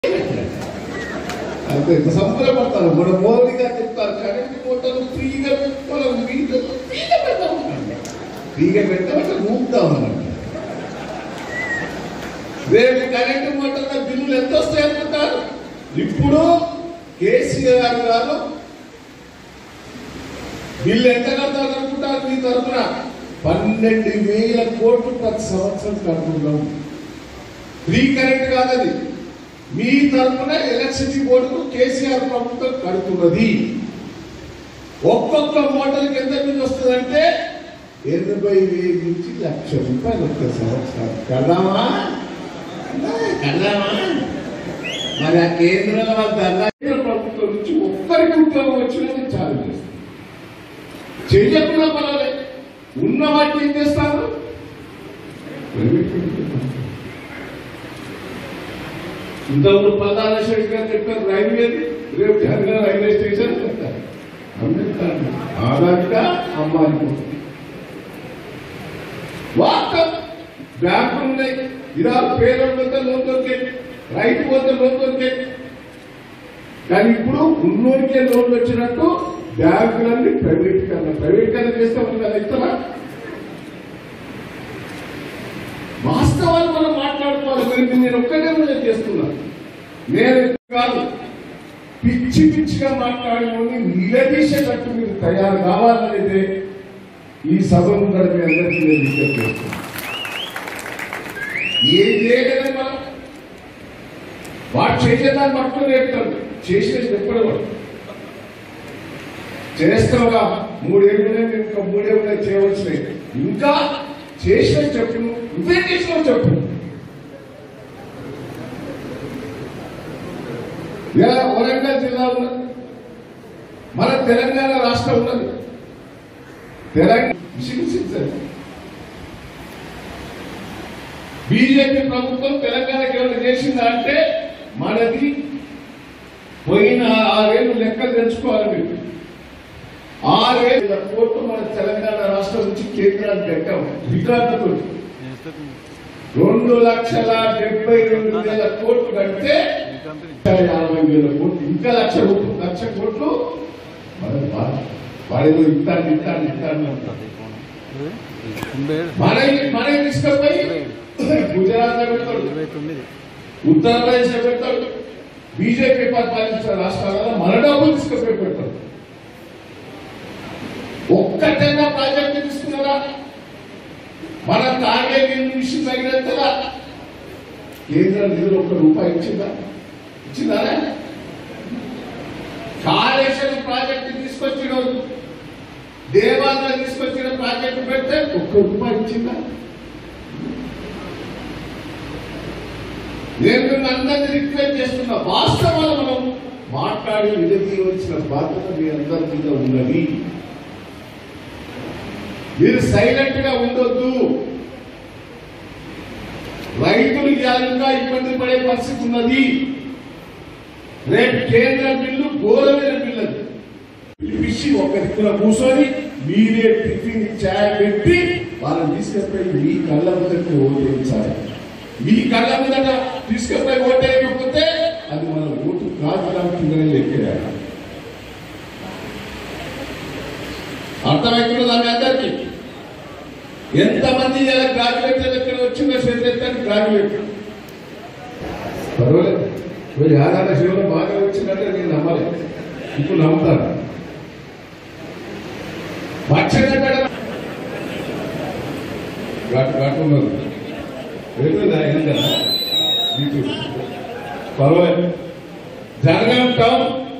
అంత ఇంత సంబరపడతారు మన మోదీ గారు చెప్తారు కరెంట్ కోటలు ఫ్రీగా పెట్టుకోవాలి ఫ్రీగా ఫ్రీగా పెడతామన్నాడు ఫ్రీగా పెట్టామంటే ఊపుతామన్నాడు రేపు కరెంటు మోటార్ల బిల్లులు ఎంత వస్తాయి అనుకుంటారు ఇప్పుడు కేసీఆర్ గారు బిల్లు ఎంత కడతారు అనుకుంటారు మీ తరఫున పన్నెండు వేల కోట్లు ప్రతి సంవత్సరం కడుతున్నాం ఫ్రీ కరెంట్ కాదది మీ తరఫున ఎలక్ట్రిసిటీ బోర్డుకు కేసీఆర్ ప్రభుత్వం కడుతున్నది ఒక్కొక్క మోటార్కి ఎంత బిల్లు వస్తుందంటే ఎనభై వేలు నుంచి లక్ష రూపాయలు ఒక్క సంవత్సరం కడదామా కడదామా మరి ఆ కేంద్రంలో వాళ్ళ ధర్నా కేంద్ర ప్రభుత్వం నుంచి ఒక్కరికి ఉద్యోగం వచ్చినది చాలు చేస్తారు చెయ్యకుండా పర్వాలేదు ఉన్న వాటిని ఏం చేస్తారు ఇంతకుముందు ప్రధాన శక్తి గారు చెప్పారు రైల్వే రేపు జనగా రైల్వే స్టేషన్ చెప్తారు అంబేద్కర్ ఆధారిత అమ్మాయి వాస్తవం బ్యాంకులు ఉన్నాయి ఇలా పేరు పోతే లోన్ దొరికే రైతు పోతే లోన్ దొరికే కానీ ఇప్పుడు ఉన్నోరికే లోన్లు వచ్చినట్టు బ్యాంకులన్నీ ప్రైవేటీకరణ ప్రైవేటీకరణ చేస్తే ఉంది కదా ఇస్తారా వాస్తవాలు మనం మాట్లాడుకోవాలి మరి నేను ఒక్కటే కూడా చేస్తున్నా నేను కాదు పిచ్చి పిచ్చిగా మాట్లాడినోని నిలదీసేటట్టు మీరు తయారు కావాలనేదే ఈ సభను కూడా మీ అందరికీ నేను విజ్ఞప్తి చేస్తున్నాను ఏం చేయలేదు మనం వాడు చేసేదాన్ని పట్టుకుని చెప్తాడు చేసేది చెప్పడం వాడు చేస్తావుగా మూడేళ్ళు ఇంకా మూడేళ్ళు చేయవలసినవి ఇంకా చేసిన చెప్పు నువ్వే చేసినావు చెప్పు ఇలా వరంగల్ జిల్లా ఉన్నది మన తెలంగాణ రాష్ట్రం ఉన్నది తెలంగాణ విసిగిసింది బీజేపీ ప్రభుత్వం తెలంగాణకి ఏమైనా చేసిందా అంటే మనది పోయిన ఆరేళ్ళు లెక్కలు తెచ్చుకోవాలి మీరు ఆరేళ్ల కోట్లు మన తెలంగాణ రాష్ట్రం నుంచి కేంద్రానికి కట్టాం రికార్డుతో రెండు లక్షల డెబ్బై రెండు వేల కోట్లు కడితే లక్ష యాభై వేల కోట్లు ఇంకా లక్ష కోట్లు లక్ష కోట్లు మనం వాడేదో ఇస్తాను ఇస్తాను ఇస్తాను అంటారు మన మన తీసుకపోయి గుజరాత్ లో పెడతాడు ఇరవై తొమ్మిది ఉత్తరప్రదేశ్ లో పెడతాడు బీజేపీ పరిపాలించిన రాష్ట్రాలలో మన డబ్బులు తీసుకుపోయి పెడతాడు ఒక్కటైనా ప్రాజెక్ట్ తీసుకున్నారా మన తాగే నీళ్ళు విషయం తగినంతగా కేంద్ర నిధులు ఒక్క రూపాయి ఇచ్చిందా ఇచ్చిందా కాళేశ్వరం ప్రాజెక్టు తీసుకొచ్చిన రోజు దేవాలయం తీసుకొచ్చిన ప్రాజెక్టు పెడితే ఒక్క రూపాయి ఇచ్చిందా నేను మిమ్మల్ని అందరినీ రిక్వెస్ట్ చేస్తున్నా వాస్తవాలు మనం మాట్లాడి విడదీయవలసిన బాధ్యత మీ అందరి మీద ఉన్నది మీరు సైలెంట్ గా ఉండొద్దు రైతులు ఇంకా ఇబ్బంది పడే పరిస్థితి ఉన్నది రేపు కేంద్ర బిల్లు ఘోరమైన బిల్లు అది పిలిపించి ఒక దిక్కున కూర్చొని మీరే టిఫిన్ ఛాయ్ పెట్టి వాళ్ళని తీసుకెళ్ళి మీ కళ్ళ ముందరికి ఓటేయించాలి మీ కళ్ళ ముందట తీసుకెళ్ళి ఓటేయకపోతే అది మన ఓటు కాదు కాబట్టి లెక్కేయాలి అర్థమవుతున్నదా మీ అందరికీ ఎంతమంది ఇలా గ్రాడ్యుయేట్లు ఇక్కడ వచ్చిందో చేసేదాన్ని గ్రాడ్యుయేట్ పర్వాలేదు మీరు ఆధార శివలో బాగా వచ్చిందంటే నేను నమ్మాలి ఇప్పుడు నమ్ముతాను పచ్చగడ్డ ఘాటు ఘాటు ఉన్నది వెళ్తుందా ఏంటా మీకు పర్వాలేదు జనగాం టౌన్